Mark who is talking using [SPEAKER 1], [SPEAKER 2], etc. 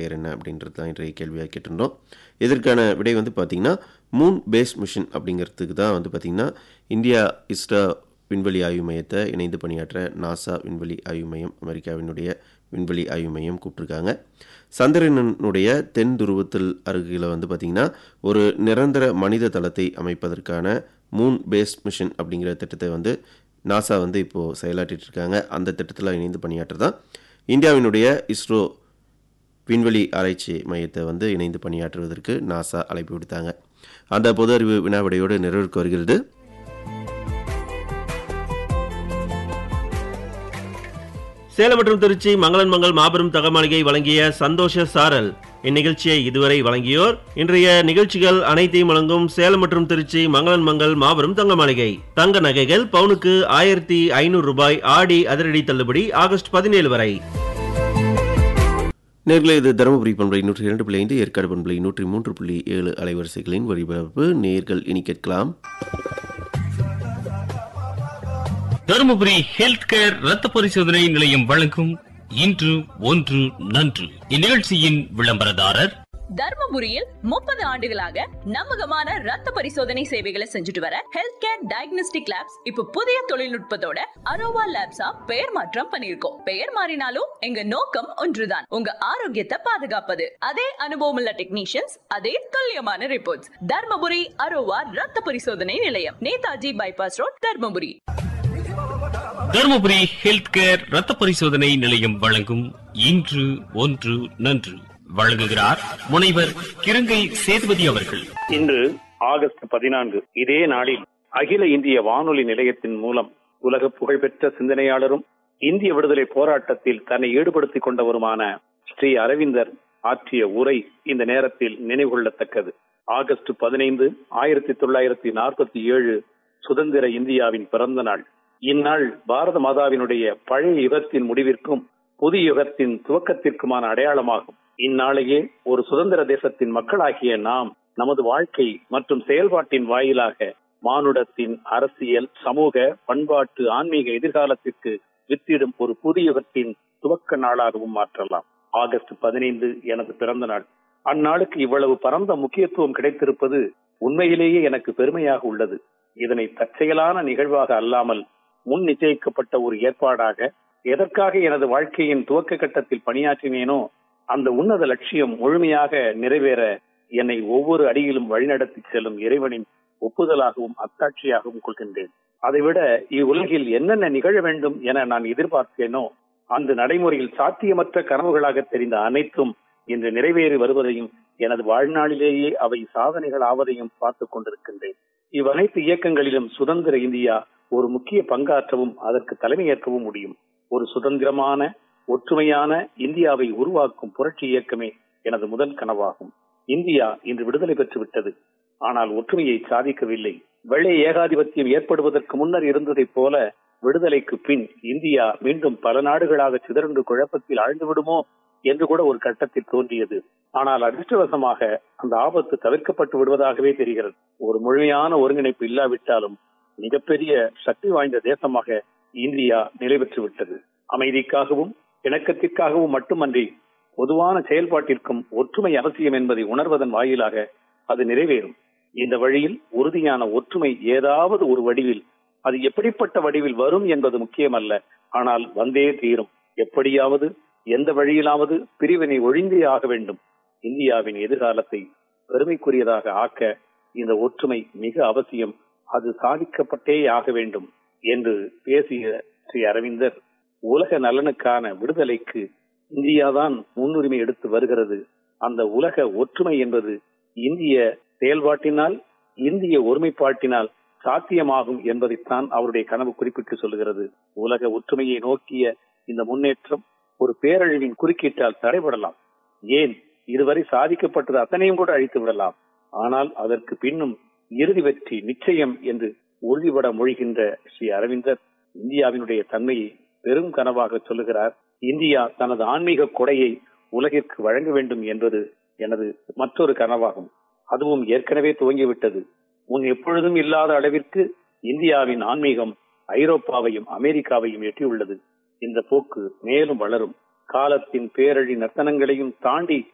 [SPEAKER 1] பேர் என்ன அப்படின்றது தான் இன்றைய கேள்வியாக கேட்டிருந்தோம் இதற்கான விடை வந்து பார்த்திங்கன்னா மூன் பேஸ் மிஷன் அப்படிங்கிறதுக்கு தான் வந்து பார்த்திங்கன்னா இந்தியா இஸ்ரா விண்வெளி ஆய்வு மையத்தை இணைந்து பணியாற்ற நாசா விண்வெளி ஆய்வு மையம் அமெரிக்காவினுடைய விண்வெளி ஆய்வு மையம் கூப்பிட்ருக்காங்க சந்திரனுடைய தென் துருவத்தில் அருகில் வந்து பார்த்திங்கன்னா ஒரு நிரந்தர மனித தளத்தை அமைப்பதற்கான மூன் பேஸ் மிஷன் அப்படிங்கிற திட்டத்தை வந்து நாசா வந்து இப்போது செயலாற்றிட்டு இருக்காங்க அந்த திட்டத்தில் இணைந்து பணியாற்றுதான் இந்தியாவினுடைய இஸ்ரோ விண்வெளி ஆராய்ச்சி மையத்தை வந்து இணைந்து பணியாற்றுவதற்கு நாசா அழைப்பு விடுத்தாங்க அந்த பொது அறிவு வினாவிடையோடு நிறைவேற்கு வருகிறது
[SPEAKER 2] சேலம் மற்றும் திருச்சி மங்களன் மங்கள் மாபெரும் தகமாளிகை வழங்கிய சந்தோஷ சாரல் இந்நிகழ்ச்சியை இதுவரை வழங்கியோர் இன்றைய நிகழ்ச்சிகள் அனைத்தையும் வழங்கும் சேலம் மற்றும் திருச்சி மங்களன் மங்கள் மாபெரும் தங்க மாளிகை தங்க நகைகள் பவுனுக்கு ஆயிரத்தி ஐநூறு ரூபாய் ஆடி அதிரடி தள்ளுபடி ஆகஸ்ட் பதினேழு வரை
[SPEAKER 1] நேர்களே இது தருமபுரி பண்பலை நூற்றி இரண்டு புள்ளி ஐந்து ஏற்காடு பண்பலை நூற்றி மூன்று புள்ளி ஏழு அலைவரிசைகளின் ஒளிபரப்பு நேர்கள் இனி கேட்கலாம்
[SPEAKER 3] தருமபுரி ஹெல்த் கேர் ரத்த பரிசோதனை நிலையம் வழங்கும் இன்று ஒன்று நன்று இந்நிகழ்ச்சியின் விளம்பரதாரர்
[SPEAKER 4] தர்மபுரியில் முப்பது ஆண்டுகளாக நம்பகமான ரத்த பரிசோதனை சேவைகளை செஞ்சுட்டு வர ஹெல்த் கேர் டயக்னோஸ்டிக் லேப்ஸ் இப்ப புதிய தொழில்நுட்பத்தோட அரோவா லேப்ஸா பெயர் மாற்றம் பண்ணிருக்கோம் பெயர் மாறினாலும் எங்க நோக்கம் ஒன்றுதான் உங்க ஆரோக்கியத்தை பாதுகாப்பது அதே அனுபவம் உள்ள டெக்னீஷியன்ஸ் அதே துல்லியமான ரிப்போர்ட்ஸ் தர்மபுரி அரோவா ரத்த பரிசோதனை நிலையம் Netaji bypass road Dharmapuri
[SPEAKER 3] Dharmapuri health care ரத்த பரிசோதனை நிலையம் வழங்கும் இன்று ஒன்று நன்று வழங்குகிறார் முனைவர் கிருங்கை சேதுபதி அவர்கள்
[SPEAKER 5] இன்று ஆகஸ்ட் பதினான்கு இதே நாளில் அகில இந்திய வானொலி நிலையத்தின் மூலம் உலக புகழ்பெற்ற சிந்தனையாளரும் இந்திய விடுதலை போராட்டத்தில் தன்னை ஈடுபடுத்திக் கொண்டவருமான ஸ்ரீ அரவிந்தர் ஆற்றிய உரை இந்த நேரத்தில் நினைவுகொள்ளத்தக்கது ஆகஸ்ட் பதினைந்து ஆயிரத்தி தொள்ளாயிரத்தி நாற்பத்தி ஏழு சுதந்திர இந்தியாவின் பிறந்த நாள் இந்நாள் பாரத மாதாவினுடைய பழைய யுகத்தின் முடிவிற்கும் புதிய யுகத்தின் துவக்கத்திற்குமான அடையாளமாகும் இந்நாளையே ஒரு சுதந்திர தேசத்தின் மக்களாகிய நாம் நமது வாழ்க்கை மற்றும் செயல்பாட்டின் வாயிலாக மானுடத்தின் அரசியல் சமூக பண்பாட்டு ஆன்மீக எதிர்காலத்திற்கு வித்திடும் ஒரு புதிய யுகத்தின் துவக்க நாளாகவும் மாற்றலாம் ஆகஸ்ட் பதினைந்து எனது பிறந்த நாள் அந்நாளுக்கு இவ்வளவு பரந்த முக்கியத்துவம் கிடைத்திருப்பது உண்மையிலேயே எனக்கு பெருமையாக உள்ளது இதனை தற்செயலான நிகழ்வாக அல்லாமல் முன் நிச்சயிக்கப்பட்ட ஒரு ஏற்பாடாக எதற்காக எனது வாழ்க்கையின் துவக்க கட்டத்தில் பணியாற்றினேனோ அந்த உன்னத லட்சியம் முழுமையாக நிறைவேற என்னை ஒவ்வொரு அடியிலும் வழிநடத்தி செல்லும் இறைவனின் ஒப்புதலாகவும் அத்தாட்சியாகவும் கொள்கின்றேன் அதைவிட இவ்வுலகில் என்னென்ன நிகழ வேண்டும் என நான் எதிர்பார்த்தேனோ அந்த நடைமுறையில் சாத்தியமற்ற கனவுகளாக தெரிந்த அனைத்தும் இன்று நிறைவேறி வருவதையும் எனது வாழ்நாளிலேயே அவை சாதனைகள் ஆவதையும் பார்த்துக் கொண்டிருக்கின்றேன் இவ்வனைத்து இயக்கங்களிலும் சுதந்திர இந்தியா ஒரு முக்கிய பங்காற்றவும் அதற்கு தலைமையேற்கவும் முடியும் ஒரு சுதந்திரமான ஒற்றுமையான இந்தியாவை உருவாக்கும் புரட்சி இயக்கமே எனது முதல் கனவாகும் இந்தியா இன்று விடுதலை பெற்று விட்டது ஆனால் ஒற்றுமையை சாதிக்கவில்லை வெள்ளை ஏகாதிபத்தியம் ஏற்படுவதற்கு முன்னர் இருந்ததைப் போல விடுதலைக்கு பின் இந்தியா மீண்டும் பல நாடுகளாக சிதறண்டு குழப்பத்தில் ஆழ்ந்து விடுமோ என்று கூட ஒரு கட்டத்தில் தோன்றியது ஆனால் அதிர்ஷ்டவசமாக அந்த ஆபத்து தவிர்க்கப்பட்டு விடுவதாகவே தெரிகிறது ஒரு முழுமையான ஒருங்கிணைப்பு இல்லாவிட்டாலும் மிகப்பெரிய சக்தி வாய்ந்த தேசமாக இந்தியா நிலை பெற்று விட்டது அமைதிக்காகவும் இணக்கத்திற்காகவும் மட்டுமன்றி பொதுவான செயல்பாட்டிற்கும் ஒற்றுமை அவசியம் என்பதை உணர்வதன் வாயிலாக அது நிறைவேறும் இந்த வழியில் உறுதியான ஒற்றுமை ஏதாவது ஒரு வடிவில் அது எப்படிப்பட்ட வடிவில் வரும் என்பது முக்கியமல்ல ஆனால் வந்தே தீரும் எப்படியாவது எந்த வழியிலாவது பிரிவினை ஒழிந்தே ஆக வேண்டும் இந்தியாவின் எதிர்காலத்தை பெருமைக்குரியதாக ஆக்க இந்த ஒற்றுமை மிக அவசியம் அது சாதிக்கப்பட்டே ஆக வேண்டும் என்று பேசிய ஸ்ரீ அரவிந்தர் உலக நலனுக்கான விடுதலைக்கு இந்தியாதான் முன்னுரிமை எடுத்து வருகிறது அந்த உலக ஒற்றுமை என்பது இந்திய செயல்பாட்டினால் இந்திய ஒருமைப்பாட்டினால் சாத்தியமாகும் என்பதைத்தான் அவருடைய கனவு குறிப்பிட்டு சொல்லுகிறது உலக ஒற்றுமையை நோக்கிய இந்த முன்னேற்றம் ஒரு பேரழிவின் குறுக்கீட்டால் தடைபடலாம் ஏன் இதுவரை சாதிக்கப்பட்டது அத்தனையும் கூட அழித்து விடலாம் ஆனால் அதற்கு பின்னும் இறுதி வெற்றி நிச்சயம் என்று உறுதிபட மொழிகின்ற ஸ்ரீ அரவிந்தர் இந்தியாவினுடைய தன்மையை பெரும் கனவாக சொல்லுகிறார் இந்தியா தனது ஆன்மீக கொடையை உலகிற்கு வழங்க வேண்டும் என்பது எனது மற்றொரு கனவாகும் அதுவும் ஏற்கனவே துவங்கிவிட்டது முன் எப்பொழுதும் இல்லாத அளவிற்கு இந்தியாவின் ஆன்மீகம் ஐரோப்பாவையும் அமெரிக்காவையும் எட்டியுள்ளது இந்த போக்கு மேலும் வளரும் காலத்தின் பேரழி நர்த்தனங்களையும் தாண்டி